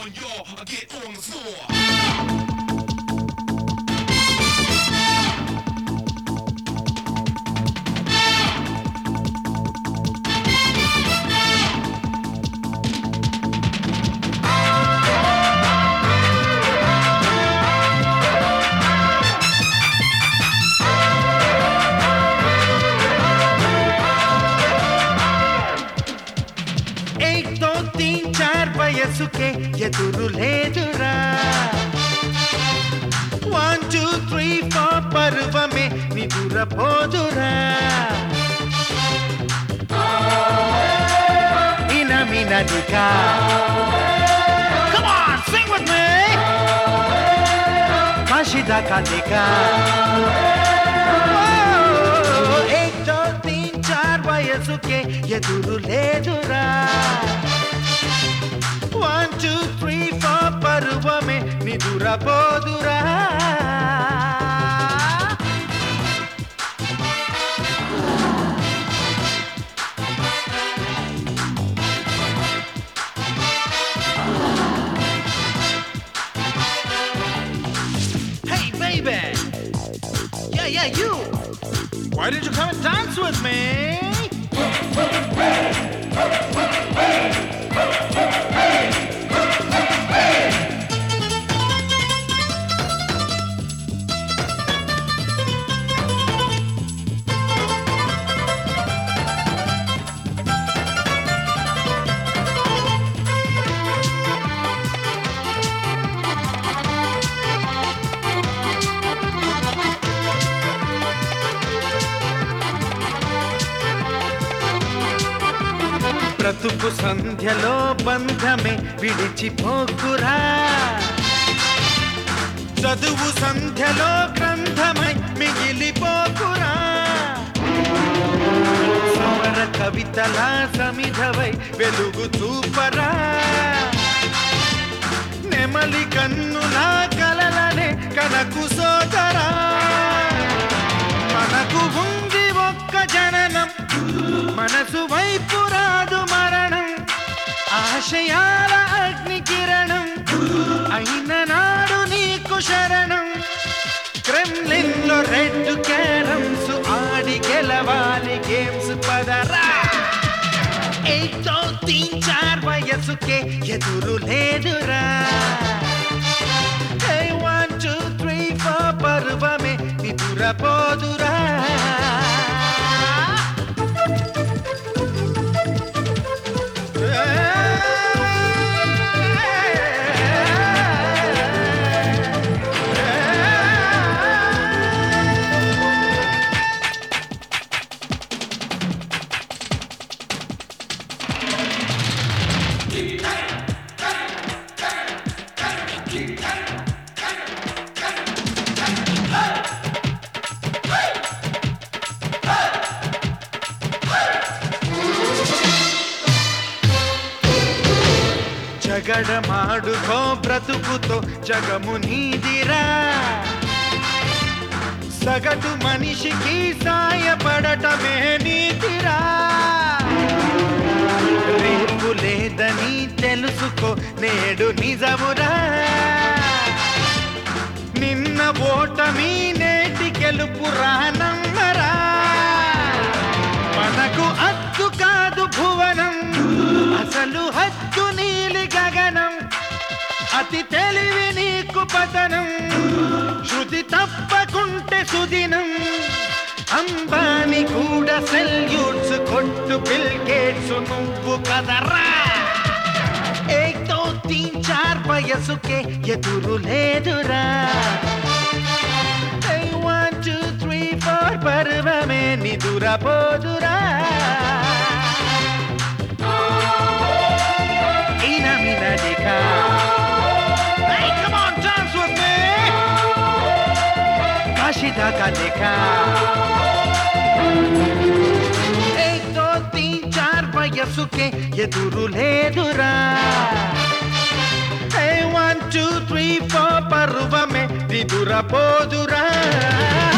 on, y'all. Get on the floor. एक दो तीन चार వయసుకే ఎదురు లేదురా వన్ టూ త్రీ ఫోర్ పర్వమే నిదురపోదురా ఇనమినదిగా Come on, sing with me! కాశిదా కాదిగా एक दो तीन चार వయసుకే ఎదురు లేదురా వన్ టూ త్రీ ఫోర్ పర్వమే నిదురపోదురా Hey baby! Yeah, yeah, you! Why did you come and dance with me? బ్రతుకు సంధ్యలో బంధమే విడిచిపోకురా చదువు సంధ్యలో గ్రంథమై మిగిలిపోకురా సమర కవితలా సమిధవై వెలుగు చూపరా నెమలి కన్నులా కలలనే కనకు సోదరా మనకు ఉంది ఒక్క జననం మనసు వైపు రాదు మరణం ఆశయాల అగ్ని కిరణం అయిన నాడు నీకు శరణం క్రెమ్లిన్ లో రెడ్ క్యారమ్స్ ఆడి గెలవాలి గేమ్స్ పదరా ఏదో తీన్ చార్ వయసుకే ఎదురు లేదురా వన్ టూ త్రీ ఫోర్ పర్వమే నిదురపోదురా జగడమాడుకో బ్రతుకుతో జగము నీదిరా సగటు మనిషికి సాయపడటమే నీతిరా రేపు లేదని తెలుసుకో నేడు నిజమురా నిన్న ఓటమి నేటి గెలుపురా నమ్మరా మనకు హక్కు కాదు భువనం అసలు హక్కు నీలి గగనం అతి తెలివి నీకు పతనం శృతి తప్పకుంటే సుదినం అంబాని కూడా సెల్యూట్స్ కొట్టు బిల్ గేట్స్ నువ్వు కదరా ఏక్ దో తీన్ చార్ వయసుకే ఎదురు లేదురా వన్ టూ త్రీ ఫోర్ పర్వమే నిదురపోదురా ఇనమినదిగా Hey, come on, dance with me! కాశీదాకా దిగా ఏక్ దో తీన్ చార్ వయసుకే ఎదురు లేదురా వన్ టూ త్రీ ఫోర్ పర్వమే నిదురపోదురా